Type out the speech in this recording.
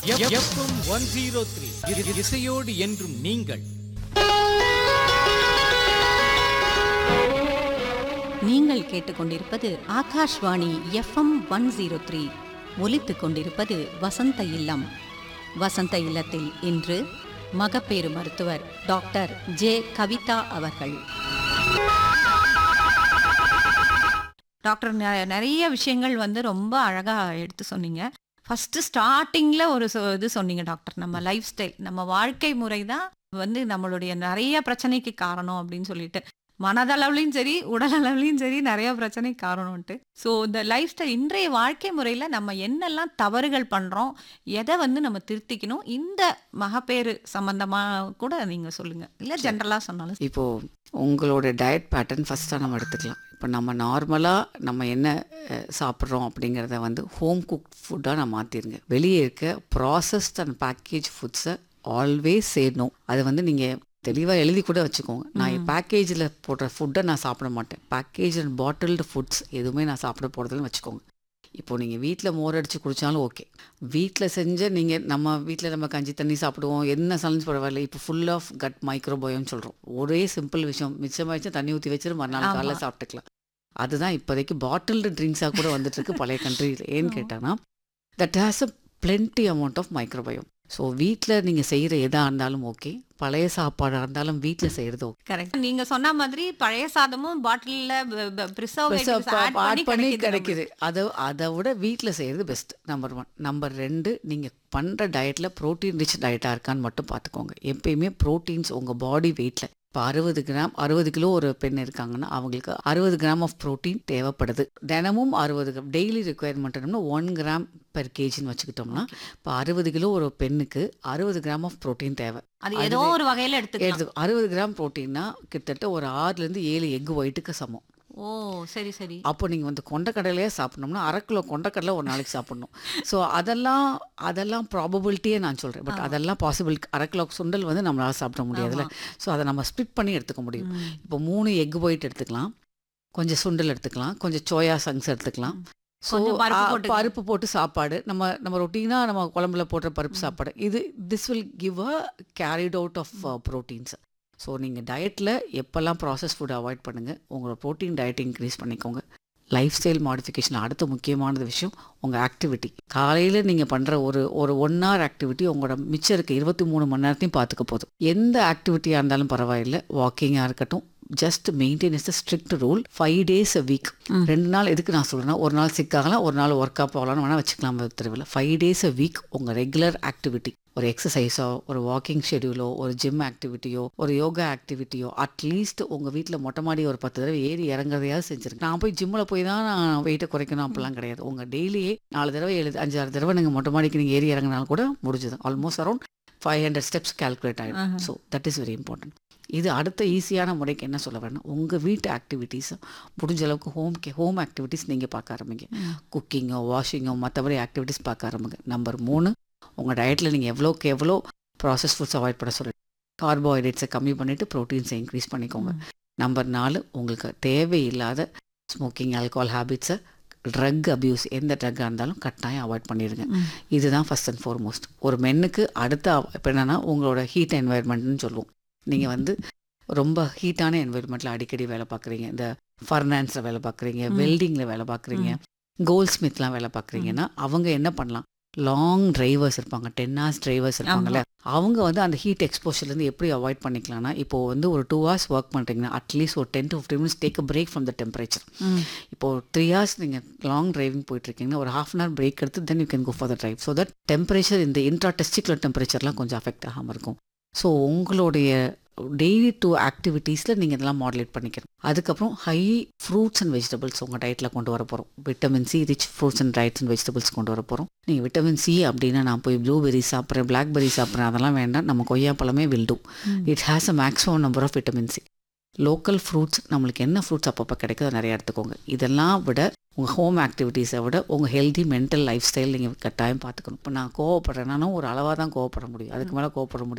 FM one zero three இசையோடு என்றும் நீங்கள் நீங்கள் கேட்டுக்கொண்டிருப்பது Akashvani FM one zero three ஒலித்துக் கொண்டிருப்பது வசந்த இல்லம் வசந்த இல்லத்தில் இன்று மகப்பேறு மருத்துவர் டாக்டர் ஜே கவிதா அவர்கள் டாக்டர் நெ- நிறைய விஷயங்கள் வந்து ரொம்ப அழகா எடுத்து சொன்னீங்க ஃபர்ஸ்ட் ஸ்டார்டிங்ல ஒரு சொ- இது சொன்னீங்க டாக்டர் நம்ம லைஃப் ஸ்டைல் நம்ம வாழ்க்கை முறை தான் வந்து நம்மளுடைய நிறைய பிரச்சனைக்கு காரணம் அப்படின்னு சொல்லிட்டு மனதளவுலையும் சரி உடல் அளவுலையும் சரி நிறைய பிரச்சனைக்கு காரணம்ட்டு ஸோ இந்த லைஃப் ஸ்டைல் இன்றைய வாழ்க்கை முறையில் நம்ம என்னெல்லாம் தவறுகள் பண்ணுறோம் எதை வந்து நம்ம திருத்திக்கணும் இந்த மகப்பேறு சம்பந்தமாக கூட நீங்கள் சொல்லுங்கள் இல்லை ஜென்ரலாக சொன்னாலும் சரி. இப்போ உங்களோட டயட் பேட்டர்ன் ஃபஸ்ட்டாக நம்ம எடுத்துக்கலாம் இப்போ நம்ம நார்மலாக நம்ம என்ன அஹ், சாப்பிட்றோம் அப்படிங்கிறத வந்து ஹோம் குக் ஃபுட்டாக நான் மாற்றிருங்க வெளியே இருக்க ப்ராசஸ்ட் அண்ட் பேக்கேஜ் ஃபுட்ஸை ஆல்வேஸ் சேரணும் அது வந்து நீங்கள் தெளிவாக எழுதி கூட வச்சுக்கோங்க நான் பேக்கேஜில் போடுற ஃபுட்டை நான் சாப்பிட மாட்டேன் பேக்கேஜ் அண்ட் பாட்டில்டு ஃபுட்ஸ் எதுவுமே நான் சாப்பிட போகிறதுன்னு வச்சுக்கோங்க இப்போ நீங்கள் வீட்டில் மோர் அடித்து குடித்தாலும் ஓகே வீட்டில் செஞ்ச நீங்கள் நம்ம வீட்டில் நம்ம கஞ்சி தண்ணி சாப்பிடுவோம் என்ன சலஞ்சு பரவாயில்ல இப்போ ஃபுல் ஆஃப் கட் மைக்ரோபயோன்னு சொல்கிறோம் ஒரே சிம்பிள் விஷயம் மிச்சமாயிடுச்சு தண்ணி ஊற்றி வச்சுட்டு மறுநாள் ஆமா. காலைல சாப்பிட்டுக்கலாம் அதுதான் இப்போதைக்கு பாட்டில்டு ட்ரிங்க்ஸாக கூட வந்துட்டு இருக்கு பழைய கண்ட்ரியில் ஏன்னு கேட்டாங்கன்னா that has a plenty amount of microbiome so வீட்டில் நீங்கள் செய்கிற எதாக இருந்தாலும் ஓகே பழைய சாப்பாடாக இருந்தாலும் வீட்டில் செய்கிறது ஓகே கரெக்ட் நீங்க சொன்ன மாதிரி பழைய சாதமும் பாட்டில்ல ப்ரிசர்வேட்டிவ்ஸ் ஆட் ஆட் பண்ணி பண்ணி கிடைக்குது கிடைக்குது அதை அதை விட வீட்டில் செய்கிறது பெஸ்ட் நம்பர் ஒன் நம்பர் ரெண்டு நீங்கள் பண்ணுற டயட்டில் ப்ரோட்டீன் ரிச் டயட்டாக இருக்கான்னு மட்டும் பார்த்துக்கோங்க எப்பயுமே ப்ரோட்டீன்ஸ் உங்கள் பாடி வெயிட்டில் இப்போ அறுபது கிராம் அறுபது கிலோ ஒரு பெண் இருக்காங்கன்னா அவங்களுக்கு அறுபது கிராம் ஆஃப் ப்ரோட்டீன் தேவைப்படுது தினமும் அறுபது கிராம் டெய்லி ரெக்குயர்மெண்ட்னா ஒன் கிராம் பெர் கேஜின்னு வச்சுக்கிட்டோம்னா இப்போ அறுபது கிலோ ஒரு பெண்ணுக்கு அறுபது கிராம் ஆஃப் ப்ரோட்டீன் தேவை அது ஏதோ ஒரு வகையில எடுத்துக்கலாம் எடுத்து அறுபது கிராம் ப்ரோட்டீன்னா கிட்டத்தட்ட ஒரு ஆறுலேருந்து ஏழு எக் ஒயிட்டுக்கு சமம் ஓ சரி சரி அப்போ நீங்கள் வந்து கொண்டக்கடலையே சாப்பிடணும்னா அரை கிலோ கொண்டக்கடலை ஒரு நாளைக்கு சாப்பிடணும் ஸோ அதெல்லாம் அதெல்லாம் ப்ராபபிலிட்டியே நான் சொல்கிறேன் பட் அதெல்லாம் பாசிபிள் அரை கிலோ சுண்டல் வந்து நம்மளால சாப்பிட முடியாதுல்ல ஸோ அதை நம்ம ஸ்ப்ளிட் பண்ணி எடுத்துக்க முடியும் இப்போ மூணு எக் ஒயிட் எடுத்துக்கலாம் கொஞ்சம் சுண்டல் எடுத்துக்கலாம் கொஞ்சம் சோயா சங்ஸ் எடுத்துக்கலாம் ஸோ கொஞ்சம் பருப்பு போட்டுக்கலாம். பருப்பு போட்டு சாப்பாடு நம்ம நம்ம ரொட்டீனாக நம்ம குழம்புல போடுற பருப்பு சாப்பாடு இது this will give a carried out of proteins so நீங்கள் டயட்டில் எப்போல்லாம் ப்ராசஸ் ஃபுட் அவாய்ட் பண்ணுங்கள் உங்களோட ப்ரோட்டீன் டயட் இன்க்ரீஸ் பண்ணிக்கோங்க லைஃப் ஸ்டைல் மாடிஃபிகேஷன் அடுத்த முக்கியமானது விஷயம் உங்கள் ஆக்டிவிட்டி காலையில் நீங்கள் பண்ணுற ஒரு ஒரு ஒன் ஹவர் ஆக்டிவிட்டி உங்களோட மிச்சம் இருக்க இருபத்தி மூணு மணி நேரத்தையும் பார்த்துக்க போதும் எந்த ஆக்டிவிட்டியாக இருந்தாலும் பரவாயில்லை வாக்கிங்காக இருக்கட்டும் just maintain is the strict rule five days a week ரெண்டு நாள் எதுக்கு நான் சொல்கிறேன்னா ஒரு நாள் சிக் ஆகலாம் ஒரு நாள் ஒர்க் அப் ஆகலாம்னு வேணால் வச்சுக்கலாம் தெருவில் ஃபைவ் டேஸ் அ வீக் உங்கள் ரெகுலர் ஆக்டிவிட்டி ஒரு எக்ஸசைஸோ ஒரு வாக்கிங் ஷெடியூலோ ஒரு ஜிம் ஆக்டிவிட்டியோ ஒரு யோகா ஆக்டிவிட்டியோ அட்லீஸ்ட் உங்கள் வீட்டில் மொட்டை மாடி ஒரு பத்து தடவை ஏறி இறங்குறதையாவது செஞ்சுருங்க நான் போய் ஜிம்மில் போய் தான் நான் வெயிட்டை குறைக்கணும் அப்படிலாம் கிடையாது உங்கள் டெய்லியே நாலு தடவை ஏழு அஞ்சாறு தடவை நீங்கள் மொட்டை மாடிக்கு நீங்கள் ஏறி இறங்கினாலும் கூட முடிஞ்சது almost around five hundred steps calculate ஆகிடும் so that is very important இது அடுத்த ஈஸியான முறைக்கு என்ன சொல்ல வேணும் உங்கள் வீட்டு ஆக்டிவிட்டீஸ் முடிஞ்ச அளவுக்கு ஹோம் கே ஹோம் ஆக்டிவிட்டீஸ் நீங்கள் பார்க்க ஆரம்பிங்க குக்கிங்கோ வாஷிங்கோ மற்றபடி ஆக்டிவிட்டீஸ் பார்க்க ஆரம்பிங்க நம்பர் மூணு உங்கள் டயட்டில் நீங்கள் எவ்வளோக்கு எவ்வளோ ப்ராசஸ் ஃபுட்ஸ் அவாய்ட் பண்ண சொல்லுங்கள் கார்போஹைட்ரேட்ஸை கம்மி பண்ணிவிட்டு ப்ரோட்டீன்ஸை இன்க்ரீஸ் பண்ணிக்கோங்க நம்பர் நாலு உங்களுக்கு தேவையில்லாத ஸ்மோக்கிங் ஆல்கோஹால் ஹேபிட்ஸை ட்ரக் அபியூஸ் எந்த ட்ரக்காக இருந்தாலும் கட்டாயம் அவாய்ட் பண்ணிடுங்க இதுதான் ஃபர்ஸ்ட் அண்ட் foremost ஒரு மென்னுக்கு அடுத்த இப்போ என்னென்னா உங்களோட ஹீட் என்வாயர்மெண்ட்னு சொல்லுவோம் நீங்கள் வந்து ரொம்ப ஹீட்டான என்வாயர்மெண்ட்டில் அடிக்கடி வேலை பார்க்குறீங்க இந்த ஃபர்னான்ஸில் வேலை பார்க்குறீங்க வெல்டிங்கில் வேலை பார்க்குறீங்க கோல்ட் ஸ்மித்லாம் வேலை பார்க்குறீங்கன்னா அவங்க என்ன பண்ணலாம் லாங் டிரைவர்ஸ் இருப்பாங்க டென் ஹவர்ஸ் டிரைவர்ஸ் இருப்பாங்கல்ல அவங்க வந்து அந்த ஹீட் எக்ஸ்போஷர்லேருந்து எப்படி அவாய்ட் பண்ணிக்கலாம்னா இப்போ வந்து ஒரு டூ ஹவர்ஸ் ஒர்க் பண்ணுறீங்கன்னா அட்லீஸ்ட் ஒரு ten to fifty minutes take a break from the temperature இப்போ த்ரீ ஹவர்ஸ் நீங்கள் லாங் டிரைவிங் போயிட்டுருக்கீங்கன்னா ஒரு ஹாஃப் அன் ஹவர் பிரேக் எடுத்து then you can go for the drive so that temperature இந்த intra testicular டெம்பரேச்சர்லாம் கொஞ்சம் affect ஆகாமல் இருக்கும் ஸோ உங்களுடைய டெய்லி டூ ஆக்டிவிட்டீஸில் நீங்கள் இதெல்லாம் மாடுலேட் பண்ணிக்கணும் அதுக்கப்புறம் ஹை ஃப்ரூட்ஸ் அண்ட் வெஜிடபிள்ஸ் உங்கள் டயட்டில் கொண்டு வர போகிறோம் vitamin C rich fruits and rights and vegetables கொண்டு வர போகிறோம் நீங்கள் விட்டமின் சி அப்படின்னா நான் போய் ப்ளூபெரி சாப்பிட்றேன் பிளாக்பெரி சாப்பிட்றேன் அதெல்லாம் வேண்டாம் நம்ம கொய்யாப்பழமே will do it has a maximum number of vitamin C local fruits நம்மளுக்கு என்ன ஃப்ரூட்ஸ் அப்பப்போ கிடைக்குதோ நிறைய எடுத்துக்கோங்க இதெல்லாம் விட உங்கள் ஹோம் ஆக்டிவிட்டீஸை விட உங்கள் ஹெல்தி மென்டல் லைஃப் ஸ்டைல் நீங்கள் கட்டாயம் பார்த்துக்கணும் இப்போ நான் கோவப்படுறேன்னாலும் ஒரு அளவாக தான் கோவப்பட முடியும் அதுக்கு மேலே கோவப்பட முடியும்